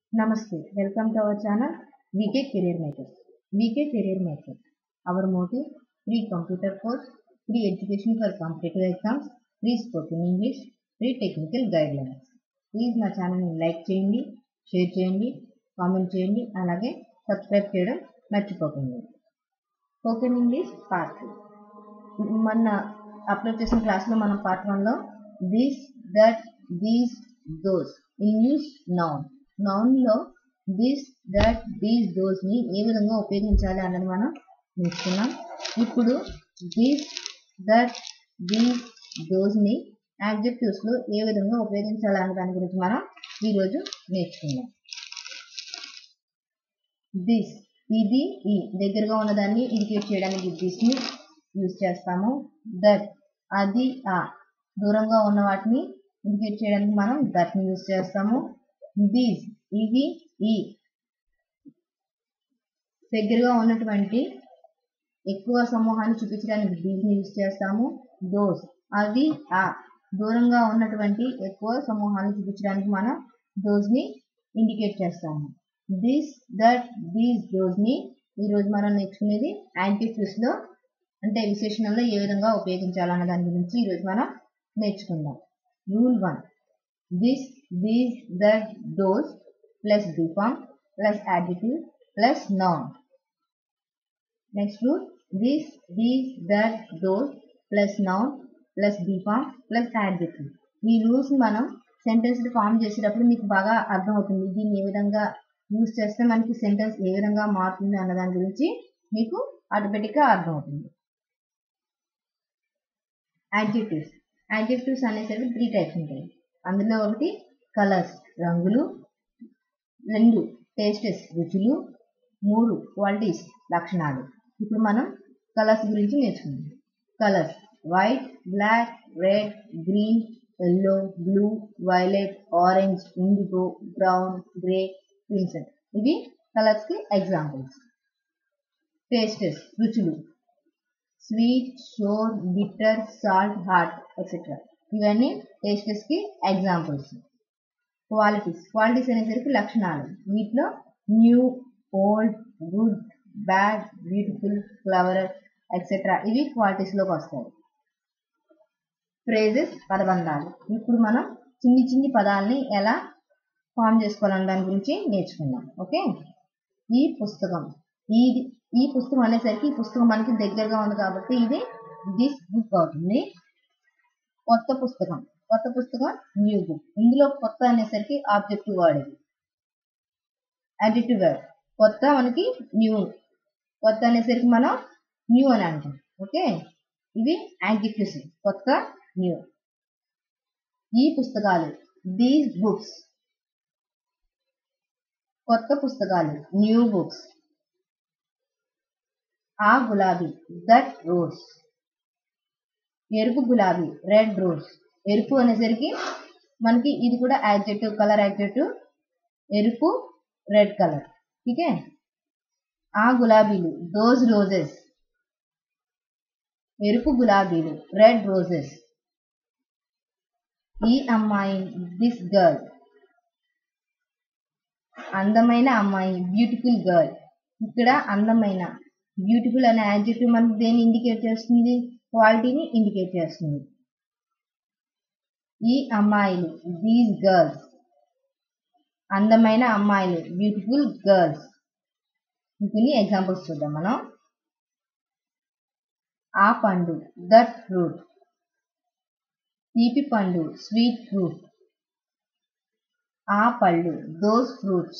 Namaste. Welcome to our channel VK Career Makers. VK Career Makers. Our motto free computer course, free education for competitive exams, free spoken English, free technical guidelines. Please నా ఛానల్ని like చేయండి share చేయండి comment చేయండి అలాగే subscribe చేయడం మర్చిపోకండి spoken English part two మొన్న upload చేసిన క్లాస్లో మనం పార్ట్ వన్లో this that these those in use noun నౌన్లో దిస్ దట్ దీస్ దోస్ని ఏ విధంగా ఉపయోగించాలి అన్నది మనం నేర్చుకున్నాం ఇప్పుడు దిస్ దట్ దీస్ దోస్ని యాడ్జెక్టివ్స్లో ఏ విధంగా ఉపయోగించాలి అనే దాని గురించి మనం ఈరోజు నేర్చుకుందాం దిస్ ఇది ఈ దగ్గరగా ఉన్నదాన్ని ఇండికేట్ చేయడానికి దిస్ని యూజ్ చేస్తాము దట్ అది ఆ దూరంగా ఉన్న వాటిని ఇండికేట్ చేయడానికి మనం దట్ని యూజ్ చేస్తాము దీస్ ఇవి ఈ దగ్గరగా ఉన్నటువంటి ఎక్కువ సమూహాన్ని చూపించడానికి దీస్ని యూజ్ చేస్తాము దోస్ అవి ఆ దూరంగా ఉన్నటువంటి ఎక్కువ సమూహాన్ని చూపించడానికి మనం దోస్ని ఇండికేట్ చేస్తాము దిస్ దట్ దీస్ దోస్ని ఈరోజు మనం నేర్చుకునేది యాంటీఫ్యూస్లో అంటే విశేషణంలో ఏ విధంగా ఉపయోగించాలన్న దాని గురించి ఈరోజు మనం నేర్చుకుందాం rule one this these that those plus be form plus యాడిటివ్ plus noun next rule this these that those plus noun plus be form plus adjective ఈ రూల్స్ మనం సెంటెన్స్ ఫామ్ చేసేటప్పుడు మీకు బాగా అర్థమవుతుంది దీన్ని ఏ విధంగా యూజ్ చేస్తే మనకి సెంటెన్స్ ఏ విధంగా మారుతుంది అన్న దాని గురించి మీకు ఆటోమేటిక్గా అర్థమవుతుంది యాడ్జెక్టివ్స్ యాడ్జెక్టివ్స్ అనేసరికి త్రీ టైప్స్ ఉంటాయి అందులో ఒకటి కలర్స్ రంగులు రెండు టేస్టెస్ రుచులు మూడు క్వాలిటీస్ లక్షణాలు ఇప్పుడు మనం కలర్స్ గురించి నేర్చుకుందాం colours white black red green yellow blue violet orange indigo brown grey crimson ఇవి కలర్స్కి ఎగ్జాంపుల్స్ టేస్టెస్ రుచులు sweet sour bitter salt hot etcetera ఇవన్నీ టేస్టెస్కి ఎగ్జాంపుల్స్ క్వాలిటీస్ క్వాలిటీస్ అనేసరికి లక్షణాలు వీటిలో new old good bad beautiful flower etcetera ఇవి క్వాలిటీస్లోకి వస్తాయి ఫ్రేజెస్ పదబంధాలు ఇప్పుడు మనం చిన్ని చిన్ని పదాలని ఎలా ఫామ్ చేసుకోవాలన్న దాని గురించి నేర్చుకుందాం ఓకే ఈ పుస్తకం ఈ ఈ పుస్తకం అనేసరికి ఈ పుస్తకం మనకి దగ్గరగా ఉంది కాబట్టి ఇది దిస్ బుక్ అవుతుంది కొత్త పుస్తకం కొత్త పుస్తకం న్యూ బుక్ ఇందులో కొత్త అనేసరికి ఆబ్జెక్టివ్ వర్డ్ ఇది అడిటివ్ వర్డ్ కొత్త మనకి న్యూ కొత్త అనేసరికి మనం న్యూ అని అంటాం ఓకే ఇవి యాంటిక్యూస్ కొత్త న్యూ ఈ పుస్తకాలు దీస్ బుక్స్ కొత్త పుస్తకాలు న్యూ బుక్స్ ఆ గులాబీ దట్ రోజ్ ఎరుపు గులాబీ రెడ్ రోజ్ ఎరుపు అనేసరికి మనకి ఇది కూడా యాడ్జెక్టివ్ కలర్ యాడ్జెక్టివ్ ఎరుపు రెడ్ కలర్ ఓకే ఆ గులాబీలు దోజ్ రోజెస్ ఎరుపు గులాబీలు రెడ్ రోజెస్ ఈ అమ్మాయి దిస్ గర్ల్ అందమైన అమ్మాయి బ్యూటిఫుల్ గర్ల్ ఇక్కడ అందమైన బ్యూటిఫుల్ అనే యాడ్జెక్టివ్ మనకు దేన్ని ఇండికేట్ చేస్తుంది క్వాలిటీని ఇండికేట్ చేస్తుంది ఈ అమ్మాయిలు దీస్ గర్ల్స్ అందమైన అమ్మాయిలు బ్యూటిఫుల్ గర్ల్స్ ఇంకొన్ని ఎగ్జాంపుల్స్ చూద్దాం మనం ఆ పండు దట్ ఫ్రూట్ తీపి పండు స్వీట్ ఫ్రూట్ ఆ పళ్ళు దోస్ ఫ్రూట్స్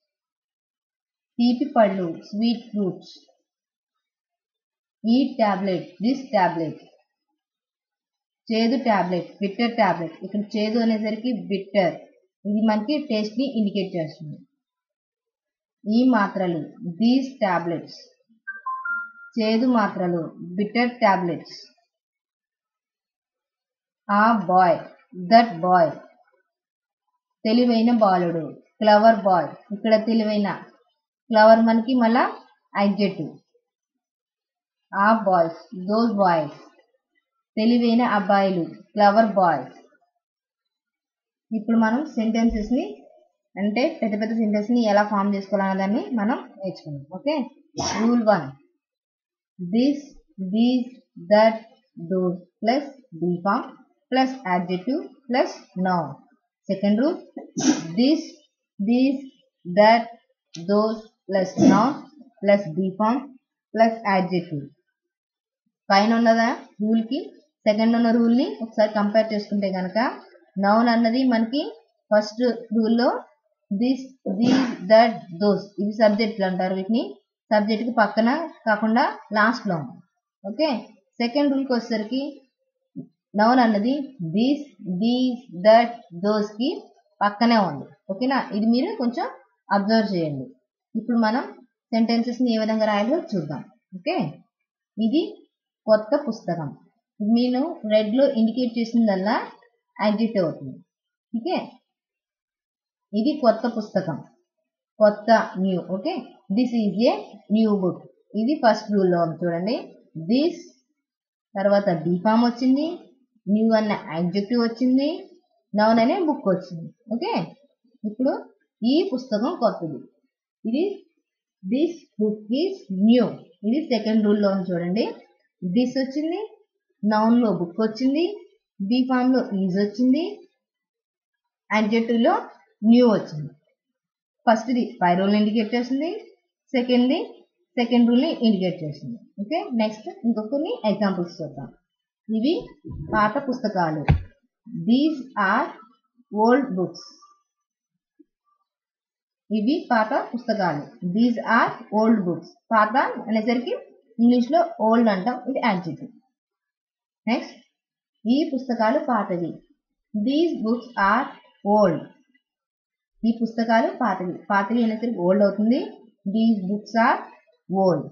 తీపి పళ్ళు స్వీట్ ఫ్రూట్స్ ఈ టాబ్లెట్ దిస్ టాబ్లెట్ చేదు టాబ్లెట్ బిట్టర్ టాబ్లెట్ ఇక్కడ చేదు అనేసరికి బిట్టర్ ఇది మనకి టేస్ట్ని ఇండికేట్ చేస్తుంది ఈ మాత్రలు దీస్ టాబ్లెట్స్ చేదు మాత్రలు బిటర్ టాబ్లెట్స్ ఆ బాయ్ దట్ బాయ్ తెలివైన బాలుడు క్లవర్ బాయ్ ఇక్కడ తెలివైన క్లవర్ మనకి మళ్ళా యాడ్జెక్టివ్ ఆ బాయ్స్ దోస్ బాయ్స్ తెలివైన అబ్బాయిలు క్లవర్ బాయ్స్ ఇప్పుడు మనం సెంటెన్సెస్ని అంటే పెద్ద పెద్ద సెంటెన్స్ ని ఎలా ఫామ్ చేసుకోవాలనే దాన్ని మనం నేర్చుకున్నాం okay rule one this these that those plus be form plus adjective plus noun second rule this these that those plus noun plus be form plus adjective పైన ఉన్నదా రూల్ కి సెకండ్ ఉన్న రూల్ ని ఒకసారి కంపేర్ చేసుకుంటే కనుక noun అన్నది మనకి ఫస్ట్ రూల్ లో దిస్ దీస్ దట్ దోస్ ఇవి సబ్జెక్టులు అంటారు వీటిని సబ్జెక్ట్ కి పక్కన కాకుండా లాస్ట్ లో ఉంది ఓకే సెకండ్ రూల్ కి వచ్చేసరికి నౌన్ అన్నది దీస్ దీస్ దట్ దోస్ కి పక్కనే ఉంది ఓకేనా ఇది మీరు కొంచెం అబ్జర్వ్ చేయండి ఇప్పుడు మనం సెంటెన్సెస్ ని ఏ విధంగా రాయాలో చూద్దాం ఓకే ఇది కొత్త పుస్తకం నేను రెడ్ లో ఇండికేట్ చేసిందల్లా యాడ్జెక్టివ్ అవుతుంది ఓకే ఇది కొత్త పుస్తకం కొత్త new okay this is a new book ఇది ఫస్ట్ రూల్లో ఉంది చూడండి దిస్ తర్వాత బీఫామ్ వచ్చింది న్యూ అన్న యాడ్జెక్టివ్ వచ్చింది నౌన్ అనే బుక్ వచ్చింది ఓకే ఇప్పుడు ఈ పుస్తకం కొత్తది ఇది దిస్ బుక్ ఈజ్ న్యూ ఇది సెకండ్ రూల్లో ఉంది చూడండి దిస్ వచ్చింది నౌన్ లో బుక్ వచ్చింది బీ ఫామ్ లో ఈజ్ వచ్చింది adjective లో న్యూ వచ్చింది ఫస్ట్ ది పై రూల్ ఇండికేట్ చేస్తుంది సెకండ్ ది సెకండ్ రూల్ ని ఇండికేట్ చేస్తుంది ఓకే నెక్స్ట్ ఇంకొకరిని ఎగ్జాంపుల్స్ చూద్దాం ఇవి పాత పుస్తకాలు దీస్ ఆర్ ఓల్డ్ బుక్స్ ఇవి పాత పుస్తకాలు దీస్ ఆర్ ఓల్డ్ బుక్స్ పాత అనేసరికి ఇంగ్లీష్ లో ఓల్డ్ అంటాం ఇది యాడ్జెక్టివ్ నెక్స్ట్ ఈ పుస్తకాలు పాతవి దీస్ బుక్స్ ఆర్ ఓల్డ్ ఈ పుస్తకాలు పాతవి పాతవి అనేసరికి ఓల్డ్ అవుతుంది దీస్ బుక్స్ ఆర్ ఓల్డ్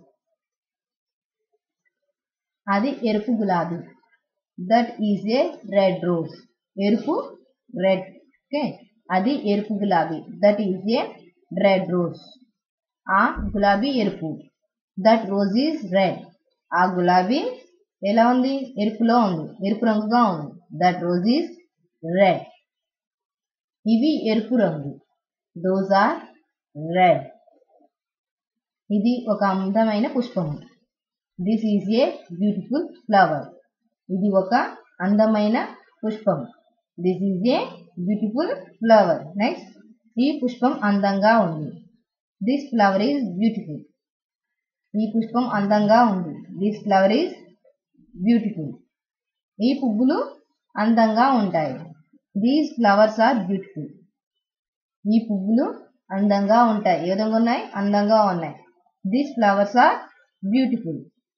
అది ఎరుపు గులాబీ that is a red rose ఎరుపు రెడ్ ఓకే అది ఎరుపు గులాబీ that is a red rose ఆ గులాబీ ఎరుపు దట్ రోజ్ ఈజ్ రెడ్ ఆ గులాబీ ఎలా ఉంది ఎరుపులో ఉంది ఎరుపు రంగుగా ఉంది దట్ రోజ్ ఈజ్ రెడ్ ఇవి ఎరుపు రంగు దోస్ ఆర్ రెడ్ ఇది ఒక అందమైన పుష్పము this is a beautiful flower ఇది ఒక అందమైన పుష్పం this is a beautiful flower next ఈ పుష్పం అందంగా ఉంది దిస్ ఫ్లవర్ ఈజ్ బ్యూటిఫుల్ ఈ పుష్పం అందంగా ఉంది దిస్ ఫ్లవర్ ఈజ్ బ్యూటిఫుల్ ఈ పువ్వులు అందంగా ఉంటాయి దీస్ ఫ్లవర్స్ ఆర్ బ్యూటిఫుల్ ఈ పువ్వులు అందంగా ఉంటాయి ఏ విధంగా ఉన్నాయి అందంగా ఉన్నాయి these flowers are beautiful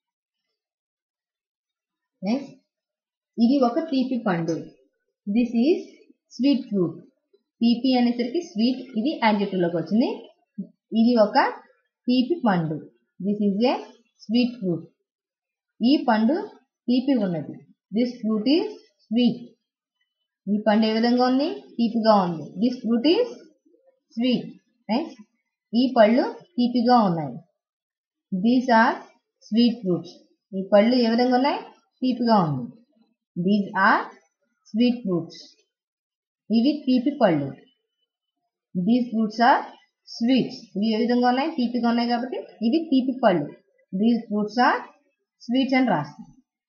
next ఇది ఒక తీపి పండు దిస్ ఈజ్ స్వీట్ ఫ్రూట్ తీపి అనేసరికి స్వీట్ ఇది adjective లోకి వచ్చింది ఇది ఒక తీపి పండు this is a sweet fruit ఈ పండు తీపి ఉన్నది దిస్ ఫ్రూట్ ఈజ్ స్వీట్ ఈ పండు ఏ విధంగా ఉంది తీపిగా ఉంది this fruit is sweet next ఈ పళ్ళు తీపిగా ఉన్నాయి దీస్ ఆర్ స్వీట్ ఫ్రూట్స్ ఈ పళ్ళు ఏ విధంగా ఉన్నాయి తీపిగా ఉంది దీస్ ఆర్ స్వీట్ ఫ్రూట్స్ ఇవి తీపి పళ్ళు దీస్ ఫ్రూట్స్ ఆర్ స్వీట్స్ ఇవి ఏ విధంగా ఉన్నాయి తీపిగా ఉన్నాయి కాబట్టి ఇవి తీపి పళ్ళు దీస్ ఫ్రూట్స్ ఆర్ స్వీట్స్ అని రాస్తాం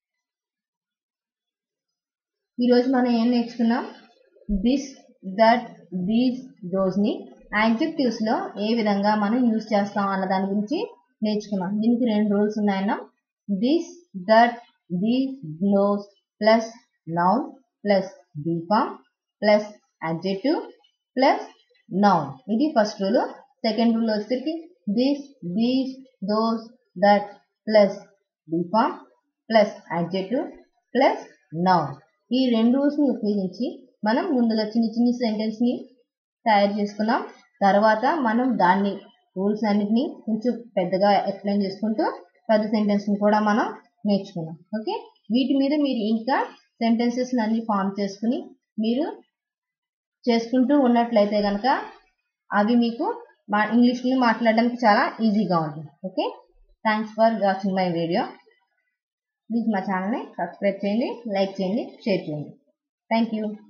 ఈరోజు మనం ఏం నేర్చుకున్నాం దిస్ దట్ దీస్ దోస్ ని యాడ్జెక్టివ్స్ లో ఏ విధంగా మనం యూజ్ చేస్తాం అన్న దాని గురించి నేర్చుకున్నాం దీనికి రెండు రూల్స్ ఉన్నాయన్నా this that these those plus noun plus be form plus adjective plus noun ఇది ఫస్ట్ రూల్ సెకండ్ రూల్ వచ్చేసరికి this these those that plus be form plus adjective plus noun ఈ రెండు రూల్స్ ని ఉపయోగించి మనం ముందుగా చిన్న చిన్న సెంటెన్స్ ని తయారు చేసుకున్నాం తర్వాత మనం దాన్ని రూల్స్ అన్నిటిని కొంచెం పెద్దగా ఎక్స్ప్లెయిన్ చేసుకుంటూ పెద్ద సెంటెన్స్ ని కూడా మనం నేర్చుకున్నాం ఓకే వీటి మీద మీరు ఇంకా సెంటెన్సెస్ అన్ని ఫామ్ చేసుకుని మీరు చేసుకుంటూ ఉన్నట్లయితే కనుక అవి మీకు మా ఇంగ్లీష్లో మాట్లాడడానికి చాలా ఈజీగా ఉంటుంది okay thanks for watching my video please మా ఛానల్ని సబ్స్క్రైబ్ చేయండి లైక్ చేయండి షేర్ చేయండి థ్యాంక్ యూ